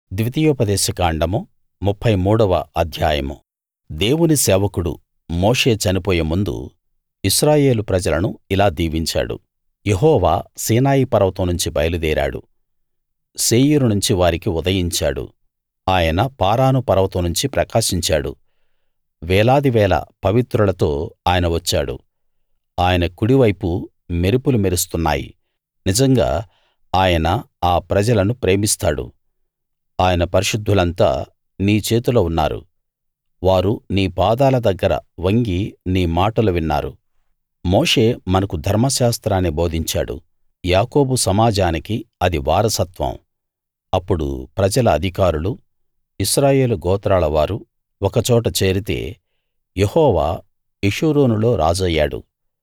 ద్వితీయోపదేశకాండము ముప్ఫై మూడవ అధ్యాయం దేవుని సేవకుడు మోషే చనిపోయే ముందు ఇశ్రాయేలు ప్రజలను ఇలా దీవించాడు యెహోవా సీనాయి పర్వతం నుంచి బయలుదేరాడు శేయీరు నుంచి వారికి ఉదయించాడు ఆయన పారాను పర్వతం నుంచి ప్రకాశించాడు వేలాదివేల పవిత్రులతో ఆయన వచ్చాడు ఆయన కుడివైపు మెరుపులు మెరుస్తున్నాయి నిజంగా ఆయన ఆ ప్రజలను ప్రేమిస్తాడు ఆయన పరిశుద్ధులంతా నీ చేతిలో ఉన్నారు వారు నీ పాదాల దగ్గర వంగి నీ మాటలు విన్నారు మోషే మనకు ధర్మశాస్త్రాన్ని బోధించాడు యాకోబు సమాజానికి అది వారసత్వం అప్పుడు ప్రజల అధికారులు ఇశ్రాయేలు గోత్రాల వారు ఒకచోట చేరితే యెహోవా యెషూరూనులో రాజయ్యాడు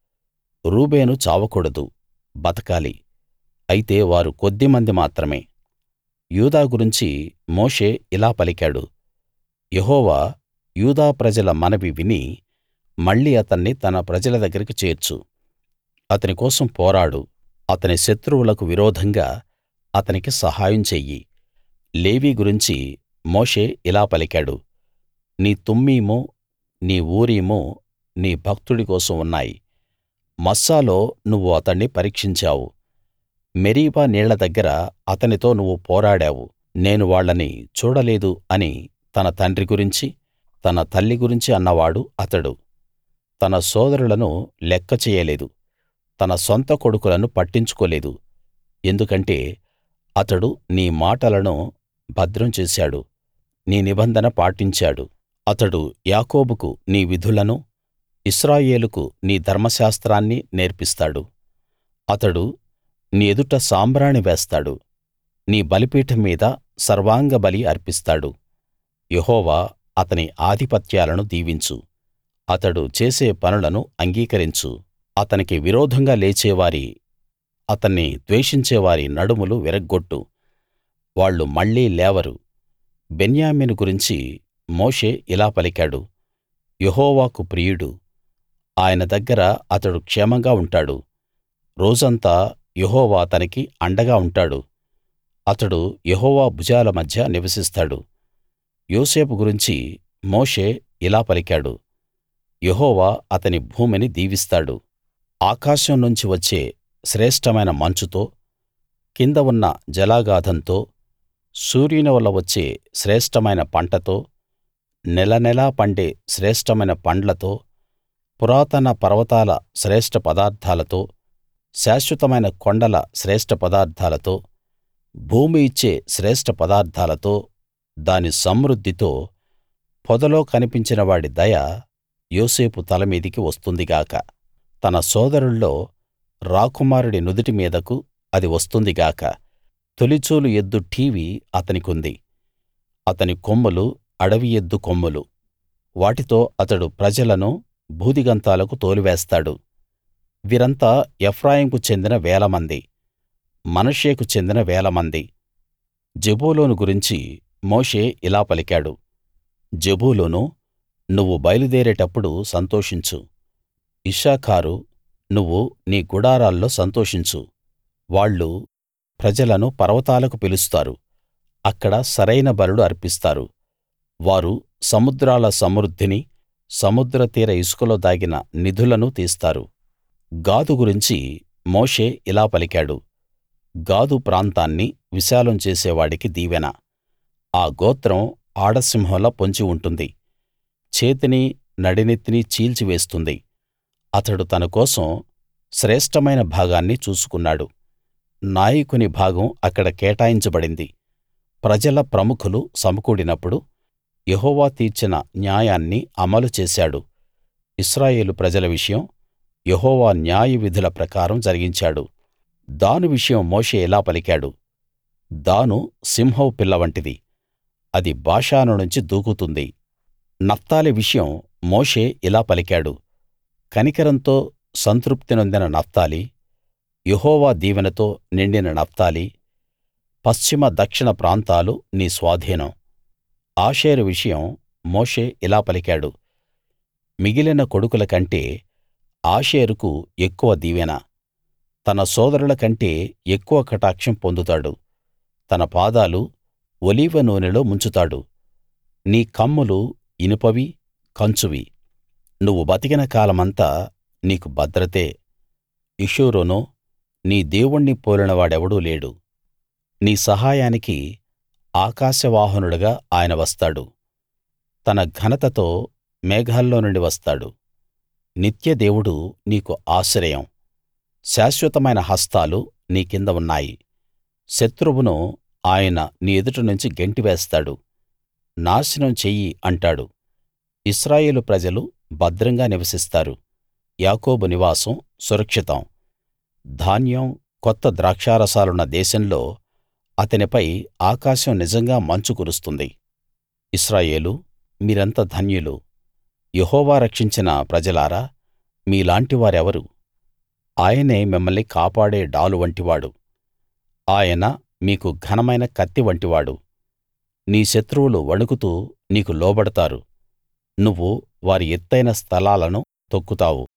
రూబేను చావకూడదు బతకాలి అయితే వారు కొద్దిమంది మాత్రమే యూదా గురించి మోషే ఇలా పలికాడు యెహోవా యూదా ప్రజల మనవి విని మళ్ళీ అతన్ని తన ప్రజల దగ్గరికి చేర్చు అతని కోసం పోరాడు అతని శత్రువులకు విరోధంగా అతనికి సహాయం చెయ్యి లేవీ గురించి మోషే ఇలా పలికాడు నీ తుమ్మీము నీ ఊరీము నీ భక్తుడి కోసం ఉన్నాయి మస్సాలో నువ్వు అతణ్ణి పరీక్షించావు మెరీబా నీళ్ల దగ్గర అతనితో నువ్వు పోరాడావు నేను వాళ్ళని చూడలేదు అని తన తండ్రి గురించి తన తల్లి గురించి అన్నవాడు అతడు తన సోదరులను లెక్క చెయ్యలేదు తన సొంత కొడుకులను పట్టించుకోలేదు ఎందుకంటే అతడు నీ మాటలను భద్రం చేశాడు నీ నిబంధన పాటించాడు అతడు యాకోబుకు నీ విధులను ఇశ్రాయేలుకు నీ ధర్మశాస్త్రాన్ని నేర్పిస్తాడు అతడు నీ ఎదుట సాంబ్రాణి వేస్తాడు నీ బలిపీఠం మీద సర్వాంగబలి అర్పిస్తాడు యెహోవా అతని ఆధిపత్యాలను దీవించు అతడు చేసే పనులను అంగీకరించు అతనికి విరోధంగా లేచేవారి అతన్ని ద్వేషించేవారి నడుములు విరగ్గొట్టు వాళ్ళు మళ్ళీ లేవరు బెన్యామీను గురించి మోషే ఇలా పలికాడు యెహోవాకు ప్రియుడు ఆయన దగ్గర అతడు క్షేమంగా ఉంటాడు రోజంతా యెహోవా అతనికి అండగా ఉంటాడు అతడు యెహోవా భుజాల మధ్య నివసిస్తాడు యోసేపు గురించి మోషే ఇలా పలికాడు యెహోవా అతని భూమిని దీవిస్తాడు ఆకాశం నుంచి వచ్చే శ్రేష్ఠమైన మంచుతో కింద ఉన్న జలాగాధంతో సూర్యుని వల్ల వచ్చే శ్రేష్ఠమైన పంటతో నెలనెలా పండే శ్రేష్ఠమైన పండ్లతో పురాతన పర్వతాల శ్రేష్ఠ పదార్థాలతో శాశ్వతమైన కొండల శ్రేష్ఠ పదార్థాలతో భూమి ఇచ్చే శ్రేష్ఠ పదార్థాలతో దాని సమృద్ధితో పొదలో కనిపించిన వాడి దయ యోసేపు తల మీదికి వస్తుంది గాక తన సోదరుల్లో రాకుమారుడి నుదిటి మీదకు అది వస్తుంది గాక తొలిచూలు ఎద్దు ఠీవి అతనికుంది అతని కొమ్ములు అడవి ఎద్దు కొమ్ములు వాటితో అతడు ప్రజలను భూదిగంతాలకు తోలివేస్తాడు వీరంతా ఎఫ్రాయిముకు చెందిన వేలమంది మనష్షేకు చెందిన వేలమంది జెబూలూను గురించి మోషే ఇలా పలికాడు జెబూలూనూ నువ్వు బయలుదేరేటప్పుడు సంతోషించు ఇశ్శాఖారూ నువ్వు నీ గుడారాల్లో సంతోషించు వాళ్ళు ప్రజలను పర్వతాలకు పిలుస్తారు అక్కడ సరైన బలులు అర్పిస్తారు వారు సముద్రాల సమృద్ధిని సముద్ర తీర ఇసుకలో దాగిన నిధులను తీస్తారు గాదు గురించి మోషే ఇలా పలికాడు గాదు ప్రాంతాన్ని విశాలం చేసేవాడికి దీవెన ఆ గోత్రం ఆడసింహంలా పొంచి ఉంటుంది చేతిని నడినెత్తిని చీల్చివేస్తుంది అతడు తన కోసం శ్రేష్ఠమైన భాగాన్ని చూసుకున్నాడు నాయకుని భాగం అక్కడ కేటాయించబడింది ప్రజల ప్రముఖులు సమకూడినప్పుడు యెహోవా తీర్చిన న్యాయాన్ని అమలు చేశాడు ఇశ్రాయేలు ప్రజల విషయం యెహోవా న్యాయవిధుల ప్రకారం జరిగించాడు దాను విషయం మోషే ఇలా పలికాడు దాను సింహపు పిల్ల వంటిది అది బాషాను నుంచి దూకుతుంది నఫ్తాలి విషయం మోషే ఇలా పలికాడు కనికరంతో సంతృప్తి నొందిన నఫ్తాలి యెహోవా దీవెనతో నిండిన నఫ్తాలి పశ్చిమ దక్షిణ ప్రాంతాలు నీ స్వాధీనం ఆషేరు విషయం మోషే ఇలా పలికాడు మిగిలిన కొడుకుల కంటే ఆషేరుకు ఎక్కువ దీవెన తన సోదరుల కంటే ఎక్కువ కటాక్షం పొందుతాడు తన పాదాలు ఒలీవ నూనెలో ముంచుతాడు నీ కమ్ములు ఇనుపవీ కంచువి నువ్వు బతికిన కాలమంతా నీకు భద్రతే యెషూరూనూ నీ దేవుణ్ణి పోలిన వాడెవడూ లేడు నీ సహాయానికి ఆకాశవాహనుడుగా ఆయన వస్తాడు తన ఘనతతో మేఘాల్లో నుండి వస్తాడు నిత్య దేవుడు నీకు ఆశ్రయం శాశ్వతమైన హస్తాలు నీ కింద ఉన్నాయి శత్రువును ఆయన నీ ఎదుట నుంచి గెంటివేస్తాడు నాశనం చెయ్యి అంటాడు ఇశ్రాయేలు ప్రజలు భద్రంగా నివసిస్తారు యాకోబు నివాసం సురక్షితం ధాన్యం కొత్త ద్రాక్షారసాలున్న దేశంలో అతనిపై ఆకాశం నిజంగా మంచు కురుస్తుంది ఇశ్రాయేలూ మీరెంత ధన్యులు యెహోవా రక్షించిన ప్రజలారా మీలాంటి వారెవరు ఆయనే మిమ్మల్ని కాపాడే డాలు వంటివాడు ఆయన మీకు ఘనమైన కత్తి వంటివాడు నీ శత్రువులు వణుకుతూ నీకు లోబడతారు నువ్వు వారి ఎత్తయిన స్థలాలను తొక్కుతావు